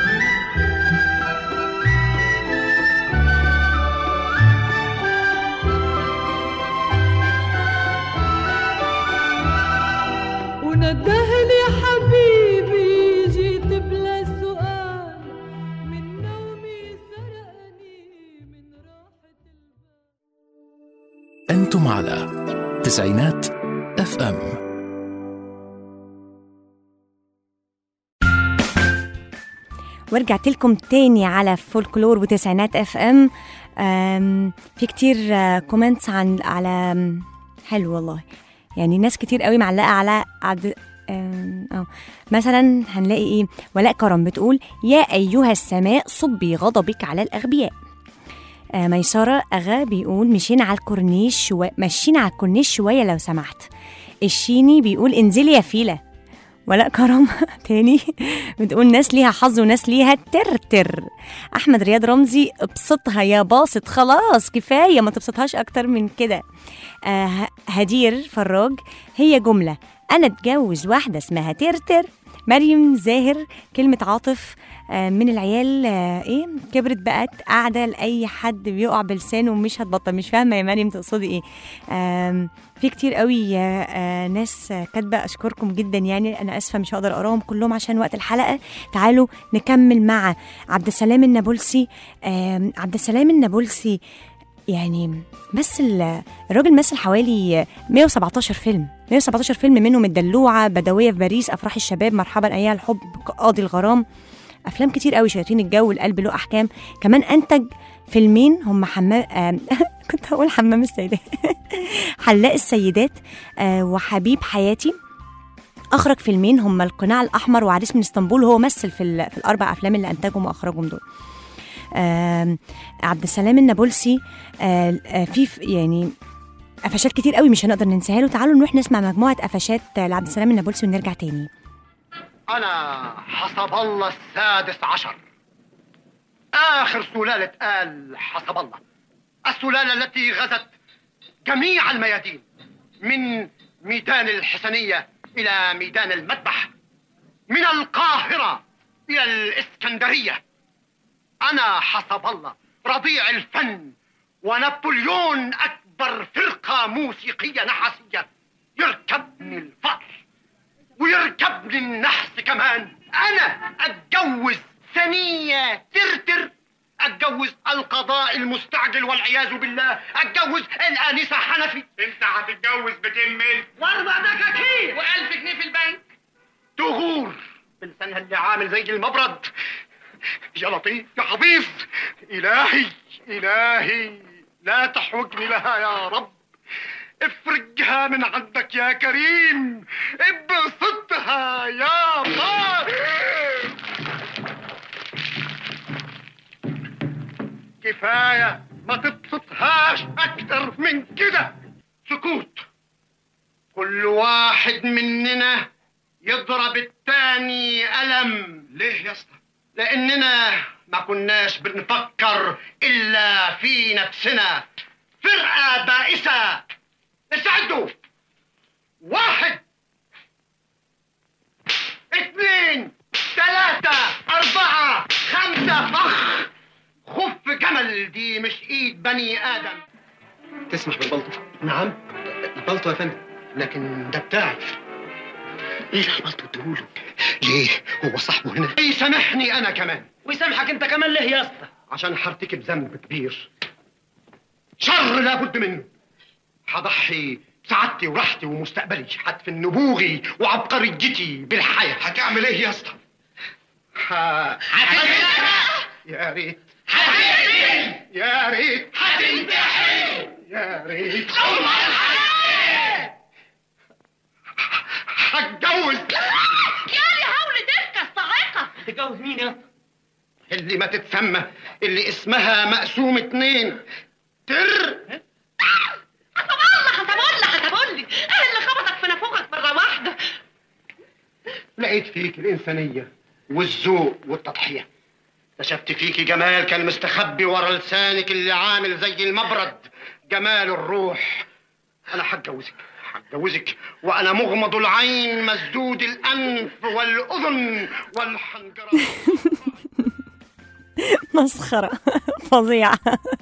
وندهلي حبيبي جيت بلا سؤال من نومي سرقني من راحة البال أنتم على تسعينات اف ام ورجعت لكم تاني على فولكلور وتسعينات اف ام أم، في كتير آه، كومنتس عن على أم، حلو والله يعني ناس كتير قوي معلقه على عبد أم، اه مثلا هنلاقي ايه ولاء كرم بتقول يا ايها السماء صبي غضبك على الاغبياء آه ميسرة أغا بيقول مشينا على الكورنيش شوية مشينا على الكورنيش شوية لو سمحت الشيني بيقول انزلي يا فيلة ولاء كرم تاني بتقول ناس ليها حظ وناس ليها ترتر احمد رياض رمزي ابسطها يا باسط خلاص كفايه ما تبسطهاش اكتر من كده آه هدير فراج هي جمله انا اتجوز واحده اسمها ترتر مريم زاهر كلمة عاطف آه، من العيال آه، ايه كبرت بقت قاعدة لأي حد بيقع بلسانه ومش هتبطل مش فاهمة يا مريم تقصدي ايه آم، في كتير قوي آه، آه، ناس آه، كاتبة أشكركم جدا يعني أنا آسفة مش هقدر أقراهم كلهم عشان وقت الحلقة تعالوا نكمل مع عبد السلام النابلسي آم، عبد السلام النابلسي يعني مثل الراجل مثل حوالي 117 فيلم 117 فيلم منهم الدلوعة بدوية في باريس أفراح الشباب مرحبا أيها الحب قاضي الغرام أفلام كتير قوي شياطين الجو القلب له أحكام كمان أنتج فيلمين هم حمام آه كنت هقول حمام السيدات حلاق السيدات آه وحبيب حياتي أخرج فيلمين هم القناع الأحمر وعريس من اسطنبول هو مثل في, ال- في الأربع أفلام اللي أنتجهم وأخرجهم دول آم، عبد السلام النابلسي آه، آه، في ف- يعني قفشات كتير قوي مش هنقدر ننساها له تعالوا نروح نسمع مجموعه قفشات آه، لعبد السلام النابلسي ونرجع تاني أنا حسب الله السادس عشر آخر سلالة آل حسب الله السلالة التي غزت جميع الميادين من ميدان الحسنية إلى ميدان المذبح من القاهرة إلى الإسكندرية أنا حسب الله رضيع الفن ونابليون أكبر فرقة موسيقية نحاسية يركبني الفقر ويركبني النحس كمان انا اتجوز ثانية ترتر اتجوز القضاء المستعجل والعياذ بالله اتجوز الانسة حنفي انت هتتجوز بتمل واربع دكاكين والف جنيه في البنك تغور بلسانها اللي عامل زي المبرد يا لطيف يا حفيظ الهي الهي لا تحوجني لها يا رب افرجها من عندك يا كريم ابسطها يا الله كفاية ما تبسطهاش أكتر من كده سكوت كل واحد مننا يضرب التاني ألم ليه يا اسطى؟ لأننا ما كناش بنفكر إلا في نفسنا فرقة بائسة استعدوا واحد اثنين ثلاثة أربعة خمسة أخ خف جمل دي مش إيد بني آدم تسمح بالبلطو نعم البلطو يا فندم لكن ده بتاعي ايه اللي البلطو اديهوله ليه هو صاحبه هنا يسامحني أنا كمان ويسامحك انت كمان ليه يا اسطى عشان هرتكب ذنب كبير شر لابد منه هضحي بسعادتي وراحتي ومستقبلي هدفن نبوغي وعبقريتي بالحياة هتعمل ايه يا اسطى؟ ه... يا ريت يا ريت يا ريت هتجوز تتجوز مين يا اسطى اللي ما تتسمى اللي اسمها مقسوم اتنين تر حسب الله حسب الله حسب الله ايه اللي خبطك في نافوخك مرة واحدة لقيت فيك الإنسانية والذوق والتضحية اكتشفت فيك جمال كان مستخبي ورا لسانك اللي عامل زي المبرد جمال الروح أنا هتجوزك هتجوزك وأنا مغمض العين مسدود الأنف والأذن والحنجرة مسخرة فظيعة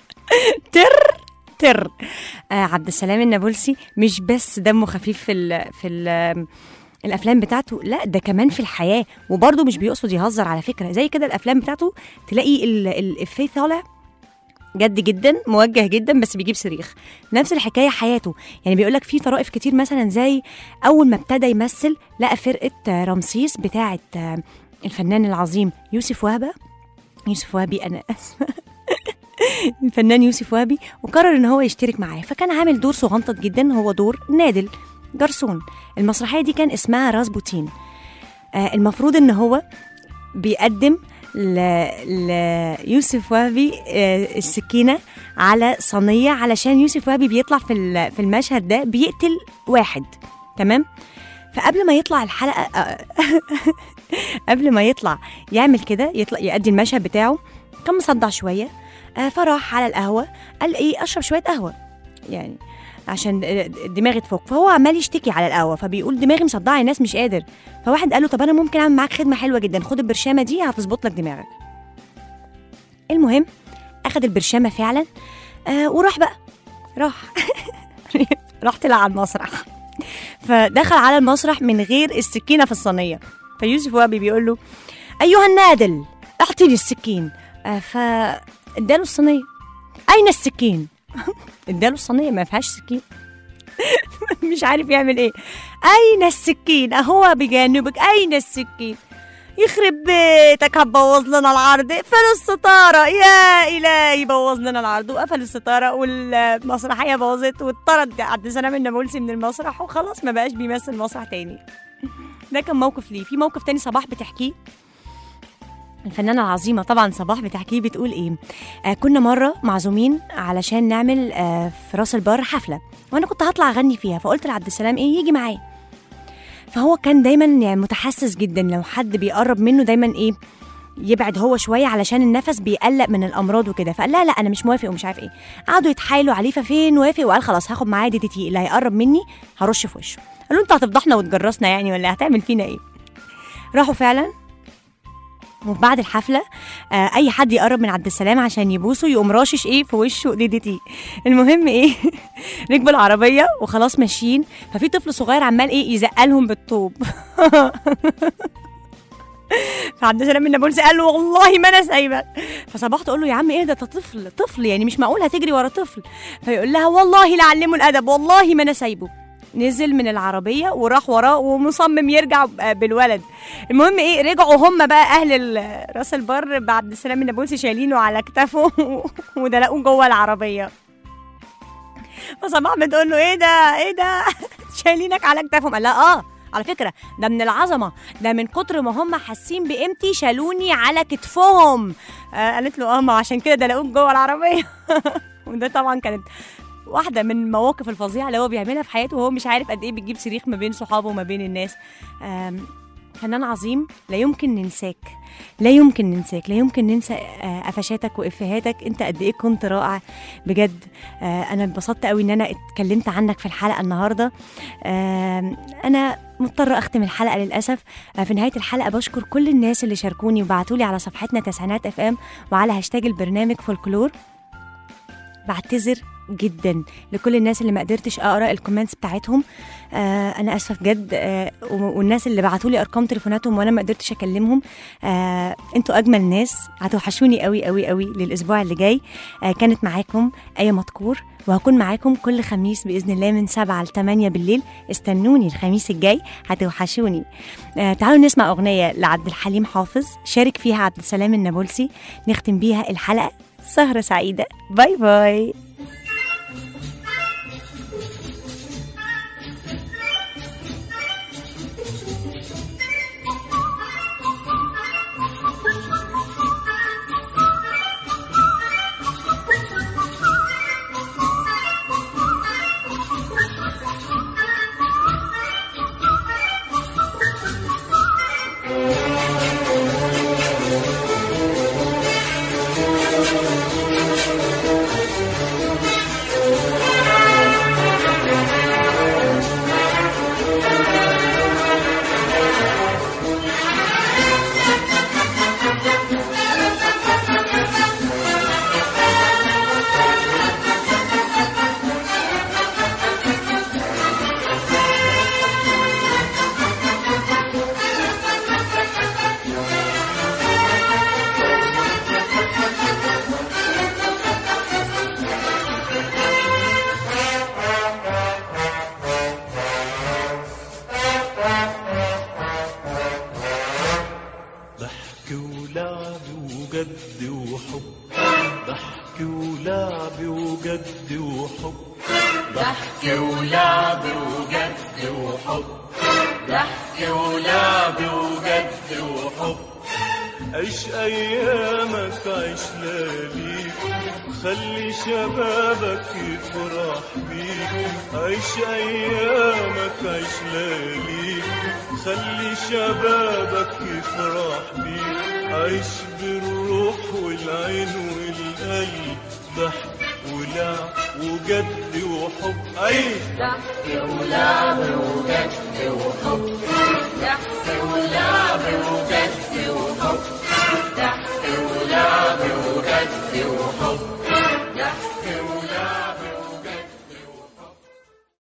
تر تر آه عبد السلام النابلسي مش بس دمه خفيف في ال في ال الافلام بتاعته لا ده كمان في الحياه وبرضه مش بيقصد يهزر على فكره زي كده الافلام بتاعته تلاقي ال- الافيه طالع جد جدا موجه جدا بس بيجيب صريخ نفس الحكايه حياته يعني بيقول لك في طرائف كتير مثلا زي اول ما ابتدى يمثل لقى فرقه آه، رمسيس بتاعه آه، الفنان العظيم يوسف وهبه يوسف وهبي انا اسفه الفنان يوسف وهبي وقرر ان هو يشترك معاه فكان عامل دور صغنطط جدا هو دور نادل جرسون المسرحيه دي كان اسمها راسبوتين آه المفروض ان هو بيقدم ل... ليوسف وهبي آه السكينه على صينيه علشان يوسف وهبي بيطلع في ال- في المشهد ده بيقتل واحد تمام فقبل ما يطلع الحلقه آه، قبل ما يطلع يعمل كده يطلع يأدي المشهد بتاعه كان مصدع شويه آه، فراح على القهوه قال ايه اشرب شويه قهوه يعني عشان دماغي تفك فهو عمال يشتكي على القهوه فبيقول دماغي مصدعه الناس مش قادر فواحد قال له طب انا ممكن اعمل معاك خدمه حلوه جدا خد البرشامه دي هتظبط لك دماغك المهم اخد البرشامه فعلا آه وراح بقى راح راح طلع على المسرح فدخل على المسرح من غير السكينه في الصينيه فيوسف وهبي بيقول له ايها النادل اعطيني السكين آه فاداله الصينيه اين السكين اداله الصينيه ما فيهاش سكين مش عارف يعمل ايه اين السكين اهو بجانبك اين السكين يخرب بيتك هتبوظ لنا العرض اقفل الستاره يا الهي بوظ لنا العرض وقفل الستاره والمسرحيه باظت واتطرد عبد السلام النابلسي من المسرح وخلاص ما بقاش بيمثل مسرح تاني ده كان موقف ليه في موقف تاني صباح بتحكيه الفنانة العظيمة طبعا صباح بتحكيه بتقول ايه آه كنا مرة معزومين علشان نعمل آه في راس البر حفلة وانا كنت هطلع اغني فيها فقلت لعبد السلام ايه يجي معايا فهو كان دايما يعني متحسس جدا لو حد بيقرب منه دايما ايه يبعد هو شويه علشان النفس بيقلق من الامراض وكده فقال لا لا انا مش موافق ومش عارف ايه قعدوا يتحايلوا عليه ففين وافق وقال خلاص هاخد معايا دي دي تي اللي هيقرب مني هرش في وشه قال له انت هتفضحنا وتجرسنا يعني ولا هتعمل فينا ايه راحوا فعلا وبعد الحفله آه اي حد يقرب من عبد السلام عشان يبوسه يقوم راشش ايه في وشه دي دي تي المهم ايه ركبوا العربيه وخلاص ماشيين ففي طفل صغير عمال ايه يزقلهم بالطوب فعبد السلام النابلسي قال له والله ما انا سايبك فصباح تقول له يا عم ايه ده ده طفل طفل يعني مش معقول هتجري ورا طفل فيقول لها والله لعلمه الادب والله ما انا سايبه نزل من العربية وراح وراه ومصمم يرجع ب- بالولد المهم ايه رجعوا هم بقى اهل ال- راس البر بعد السلام النابلسي شايلينه على كتافه ودلقوه جوه العربية فصباح بتقول له ايه ده ايه ده شايلينك على كتافهم قال لها اه على فكره ده من العظمه ده من كتر ما هم حاسين بقيمتي شالوني على كتفهم آه قالت له اه ما عشان كده ده لقوك جوه العربيه وده طبعا كانت واحده من المواقف الفظيعه اللي هو بيعملها في حياته وهو مش عارف قد ايه بتجيب صريخ ما بين صحابه وما بين الناس آم، فنان عظيم لا يمكن ننساك لا يمكن ننساك لا يمكن ننسى آه، قفشاتك وافهاتك انت قد ايه كنت رائع بجد آه، انا اتبسطت قوي ان انا اتكلمت عنك في الحلقه النهارده آم، انا مضطرة أختم الحلقة للأسف آه، في نهاية الحلقة بشكر كل الناس اللي شاركوني وبعتوا لي على صفحتنا تسعينات اف ام وعلى هاشتاج البرنامج فولكلور بعتذر جدا لكل الناس اللي ما قدرتش اقرا الكومنتس بتاعتهم آه انا اسفه بجد آه و- والناس اللي بعتوا لي ارقام تليفوناتهم وانا ما قدرتش اكلمهم آه انتوا اجمل ناس هتوحشوني قوي قوي قوي للاسبوع اللي جاي آه كانت معاكم ايه مذكور وهكون معاكم كل خميس باذن الله من 7 ل 8 بالليل استنوني الخميس الجاي هتوحشوني آه تعالوا نسمع اغنيه لعبد الحليم حافظ شارك فيها عبد السلام النابلسي نختم بيها الحلقه سهره سعيده باي باي وجد وحب ضحك ولعب وجد وحب ضحك ولعب وجد وحب عيش ايامك عيش لياليك خلي شبابك يفرح بيك عيش ايامك عيش لياليك خلي شبابك يفرح بيك عيش بالروح والعين والقلب ضحك ولعب وجد وحب عيش ضحك ولعب وجد وحب ضحك ولعب وجد وحب ضحك ولعب وجد وحب